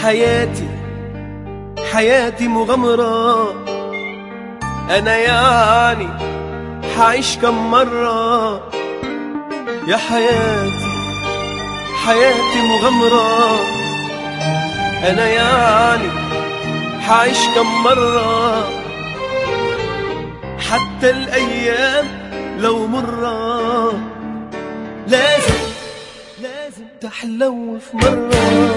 حياتي حياتي مغامرة أنا يعني حعيش كم مرة يا حياتي حياتي مغامرة أنا يعني حعيش كم مرة حتى الأيام لو مرة لازم لازم تحلو في مرة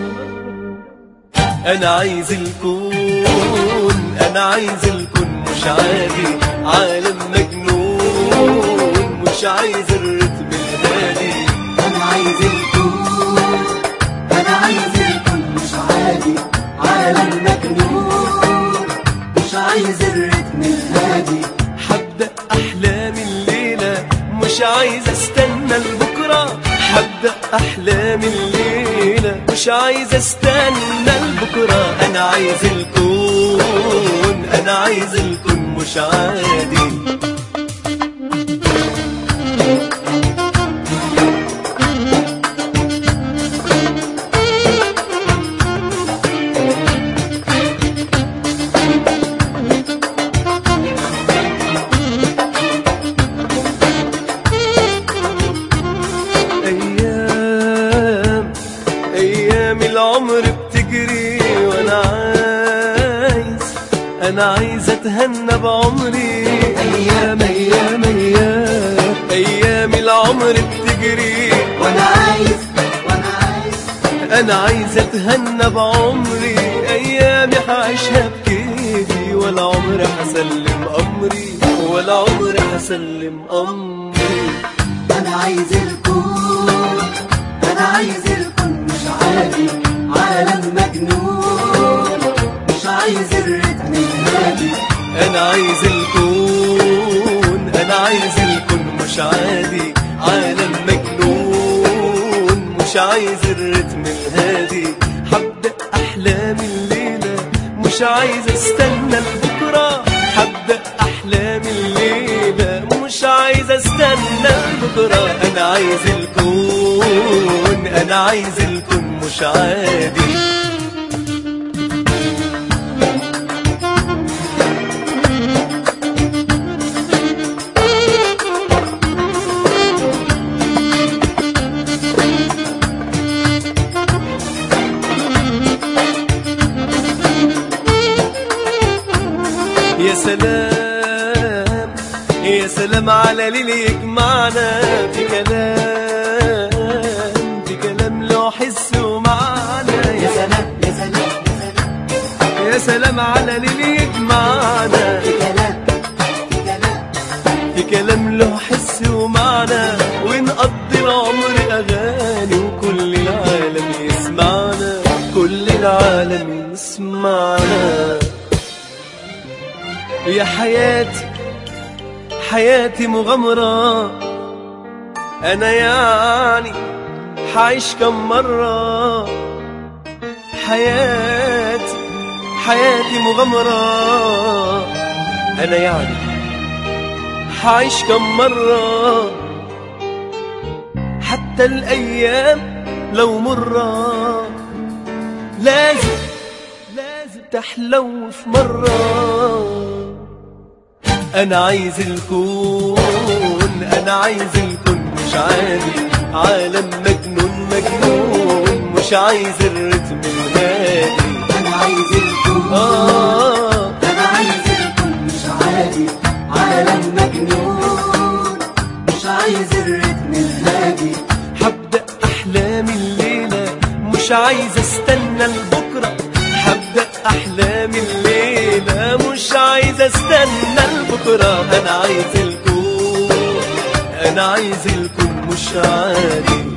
أنا عايز الكون أنا عايز الكون مش عادي عالم مجنون مش عايز الرتم الهادي أنا عايز الكون أنا عايز الكون مش عادي عالم مجنون مش عايز الريتم الهادي حبدأ أحلامي الليلة مش عايز استنى لبكرة حبدأ أحلامي الليلة مش عايز استنى لبكرة أنا عايز الكون أنا عايز الكون مش عادي أيام أيام العمر بتجري وأنا عايز أنا عايز أتهنى بعمري أيام أيام أيام أيام العمر بتجري وأنا عايز وأنا عايز أنا عايز أتهنى بعمري أيامي هعيشها بكيفي ولا عمري هسلم أمري ولا عمري هسلم أمري أنا عايز الكون أنا عايز الكون مش عادي عالم مجنون مش عايز الريتم الهادي أنا عايز الكون أنا عايز الكون مش عادي عالم مجنون مش عايز الرتم الهادي هبدأ أحلامي الليلة مش عايز استنى لبكرة هبدأ أحلامي الليلة مش عايز استنى لبكرة أنا عايز الكون أنا عايز الكون مش عادي يا سلام يا سلام على ليل يجمعنا في كلام في كلام له حس ومعنى يا يا سلام يا سلام يا سلام يا سلام على ليل يجمعنا في كلام في كلام في كلام له حس ومعنى ونقضي العمر أغاني وكل العالم يسمعنا كل العالم يسمعنا يا حياتي حياتي مغامرة أنا يعني حعيش كم مرة حياتي حياتي مغامرة أنا يعني حعيش كم مرة حتى الأيام لو مرة لازم لازم تحلو في مرة أنا عايز الكون أنا عايز الكون مش عادي عالم مجنون مجنون مش عايز الرتم الهادي أنا عايز الكون آه أنا عايز الكون مش عادي عالم مجنون مش عايز الريتم الهادي هبدأ أحلامي الليلة مش عايز استنى لبكرة هبدأ أحلامي الليلة مش عايز استنى لبكرة أنا عايز الكون أنا عايز الكون مش عادي